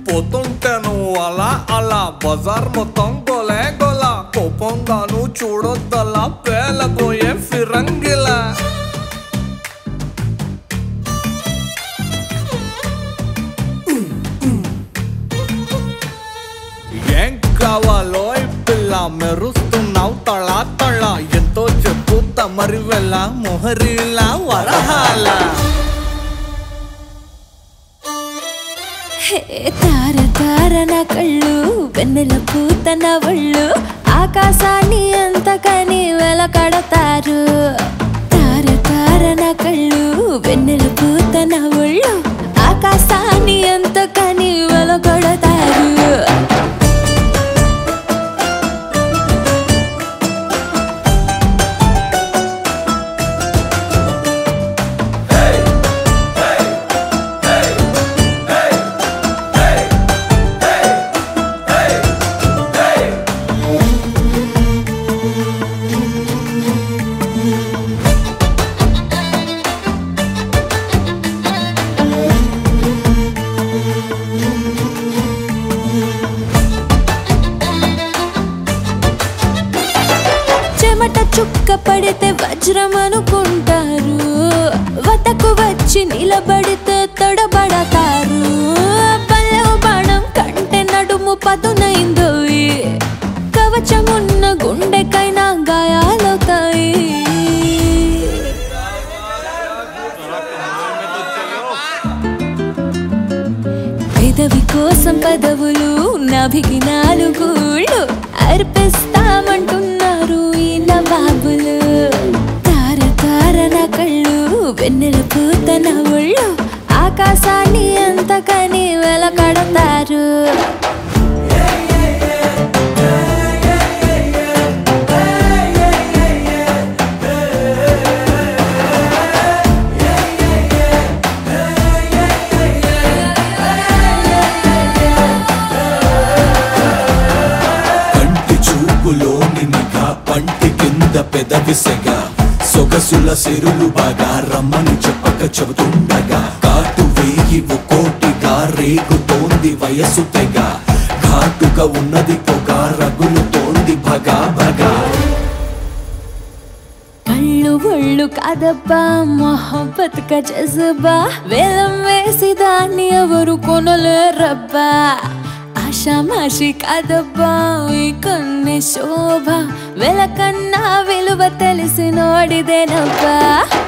పోతుంటాను అలా అలా బజార్ మొత్తం గోలే గోల కోపంగాను చూడొద్దలా పేలబోయే ఫిరంగిలా ఏం కావాలో ఈ పిల్ల మెరుస్తున్నావు తళ తళ ఎంతో చెప్పు తమరి వెళ్ళ మొహరిలా వరహాల హే తార తార నా కళ్ళు వెన్నెల పూత నా ఒళ్ళు ఆకాశాన్ని అంతకని వెలకడతారు తార తార నా కళ్ళు వెన్నెల పూత నా ఒళ్ళు ఆకాశాన్ని అంతకని వెలకడతారు చెమట చుక్క పడితే వజ్రం అనుకుంటారు వతకు వచ్చి నిలబడితే తొడబడతారు పల్లెవు బాణం కంటే నడుము పదునైందోయి కవచమున్న గుండెకైనా గాయాలవుతాయి పెదవి కోసం పదవులు నభికి నాలుగుళ్ళు అర్పిస్తామంటున్నారు ఈ నవాబులు తార తార నా కళ్ళు వెన్నెల పూత నా ఒళ్ళు ఆకాశాన్ని అంతకని వెలకడతారు కంటి చూపులోని నిఘా పంటి కింద పెదవిసెగా సొగసుల సిరులు బాగా రమ్మని చెప్పక చెబుతుండగా కాటు వేయి కోటిగా రేగుతోంది వయసు తెగ ఘాటుగా ఉన్నది పొగ రగులుతోంది భగా భగా కళ్ళు ఒళ్ళు కాదబ్బా మొహబ్బత్ క జజబా వేలం వేసి దాన్ని ఎవరు కొనలేరబ్బా ఆషామాషి కాదబ్బా ఈ కన్నె శోభ వెలకన్నా విలువ తెలిసి నోడిదేనబ్బా